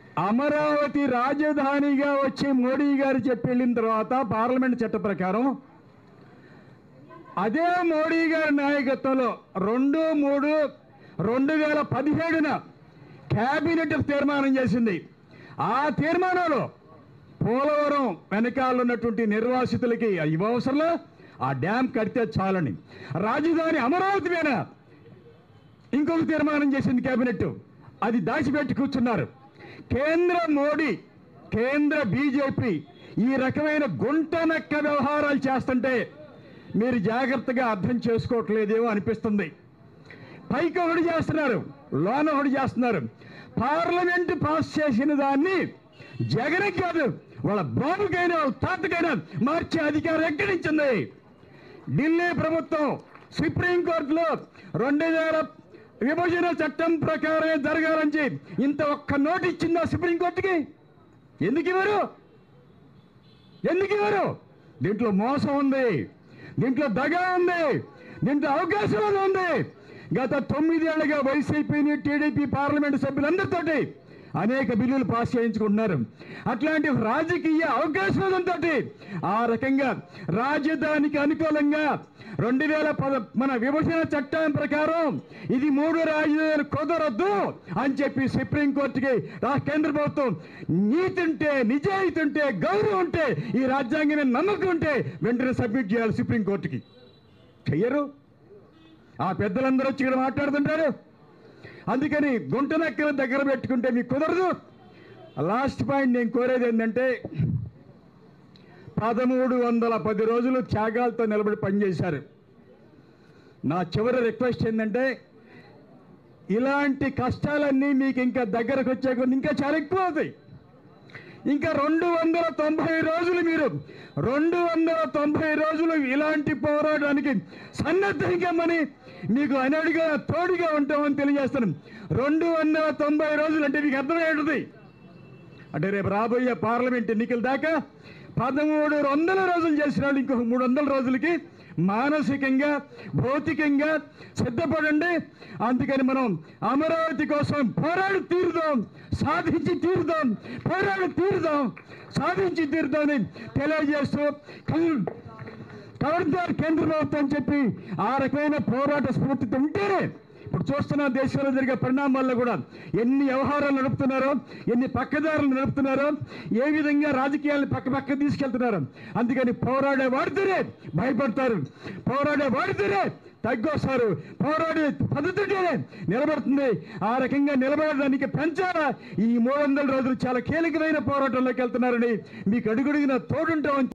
అమరావతి రాజధానిగా వచ్చి మోడీ గారు చెప్పి వెళ్ళిన తర్వాత పార్లమెంట్ చట్ట ప్రకారం అదే మోడీ గారి నాయకత్వంలో రెండు మూడు రెండు వేల పదిహేడున క్యాబినెట్ తీర్మానం చేసింది ఆ తీర్మానంలో పోలవరం వెనకాల ఉన్నటువంటి నిర్వాసితులకి ఇవ్వవసరంలో ఆ డ్యామ్ కడితే చాలని రాజధాని అమరావతి మీద ఇంకొక తీర్మానం చేసింది కేబినెట్ అది దాచిపెట్టి కూర్చున్నారు కేంద్ర మోడీ కేంద్ర బీజేపీ ఈ రకమైన గుంట నక్క వ్యవహారాలు చేస్తుంటే మీరు జాగ్రత్తగా అర్థం చేసుకోవట్లేదేమో అనిపిస్తుంది పైకి ఒకటి చేస్తున్నారు లోన ఒకటి చేస్తున్నారు పార్లమెంట్ పాస్ చేసిన దాన్ని జగన్ కాదు వాళ్ళ బాబుకైనా వాళ్ళ తాతకైనా మార్చే అధికారం ఎక్కడి నుంచి ఉంది ఢిల్లీ ప్రభుత్వం సుప్రీంకోర్టులో రెండు వేల విభజన చట్టం ప్రకారం జరగాలని ఇంత ఒక్క నోటు ఇచ్చిందా సుప్రీంకోర్టుకి ఎందుకు ఇవ్వరు ఎందుకు ఇవ్వరు దీంట్లో మోసం ఉంది దీంట్లో దగ ఉంది దీంట్లో అవకాశం ఉంది గత తొమ్మిదేళ్లుగా వైసీపీని టీడీపీ పార్లమెంటు సభ్యులందరితోటి అనేక బిల్లులు పాస్ చేయించుకుంటున్నారు అట్లాంటి రాజకీయ అవకాశంతో ఆ రకంగా రాజధానికి అనుకూలంగా రెండు వేల పద మన విభజన చట్టం ప్రకారం ఇది మూడు రాజధానులు కుదరద్దు అని చెప్పి సుప్రీంకోర్టుకి రా కేంద్ర ప్రభుత్వం నీతి ఉంటే నిజాయితీ ఉంటే గౌరవం ఉంటే ఈ రాజ్యాంగం మీద నమ్మకం ఉంటే వెంటనే సబ్మిట్ చేయాలి సుప్రీంకోర్టుకి చెయ్యరు ఆ పెద్దలందరూ వచ్చి ఇక్కడ మాట్లాడుతుంటారు అందుకని గుంట నక్కల దగ్గర పెట్టుకుంటే మీకు కుదరదు లాస్ట్ పాయింట్ నేను కోరేది ఏంటంటే పదమూడు వందల పది రోజులు త్యాగాలతో నిలబడి పనిచేశారు నా చివరి రిక్వెస్ట్ ఏంటంటే ఇలాంటి కష్టాలన్నీ మీకు ఇంకా దగ్గరకు వచ్చే కొద్ది ఇంకా చాలా ఎక్కువ అవుతాయి ఇంకా రెండు వందల తొంభై రోజులు మీరు రెండు వందల తొంభై రోజులు ఇలాంటి పోరాటానికి సన్నద్ధంగా మని మీకు అనడుగా తోడుగా ఉంటామని తెలియజేస్తాను రెండు వందల తొంభై రోజులు అంటే మీకు అర్థమయ్యేది అంటే రేపు రాబోయే పార్లమెంట్ ఎన్నికల దాకా పదమూడు వందల రోజులు చేసిన వాళ్ళు ఇంకొక మూడు వందల రోజులకి మానసికంగా భౌతికంగా సిద్ధపడండి అందుకని మనం అమరావతి కోసం పోరాడి తీరుదాం సాధించి తీరుదాం పోరాడి తీరుదాం సాధించి తీరుదామని తెలియజేస్తూ కల్- ఖబర్దార్ కేంద్ర ప్రభుత్వం అని చెప్పి ఆ రకమైన పోరాట స్ఫూర్తితో ఉంటేనే ఇప్పుడు చూస్తున్న దేశంలో జరిగే పరిణామాల్లో కూడా ఎన్ని వ్యవహారాలు నడుపుతున్నారో ఎన్ని పక్కదారులు నడుపుతున్నారో ఏ విధంగా రాజకీయాలను పక్క పక్క తీసుకెళ్తున్నారు అందుకని పోరాడే వాడితేనే భయపడతారు పోరాడే వాడితేనే తగ్గొస్తారు పోరాడే పద్ధతినే నిలబడుతుంది ఆ రకంగా నిలబడడానికి పెంచాలా ఈ మూడు వందల రోజులు చాలా కీలకమైన పోరాటంలోకి వెళ్తున్నారని మీకు అడుగుడిగిన తోడుంటామని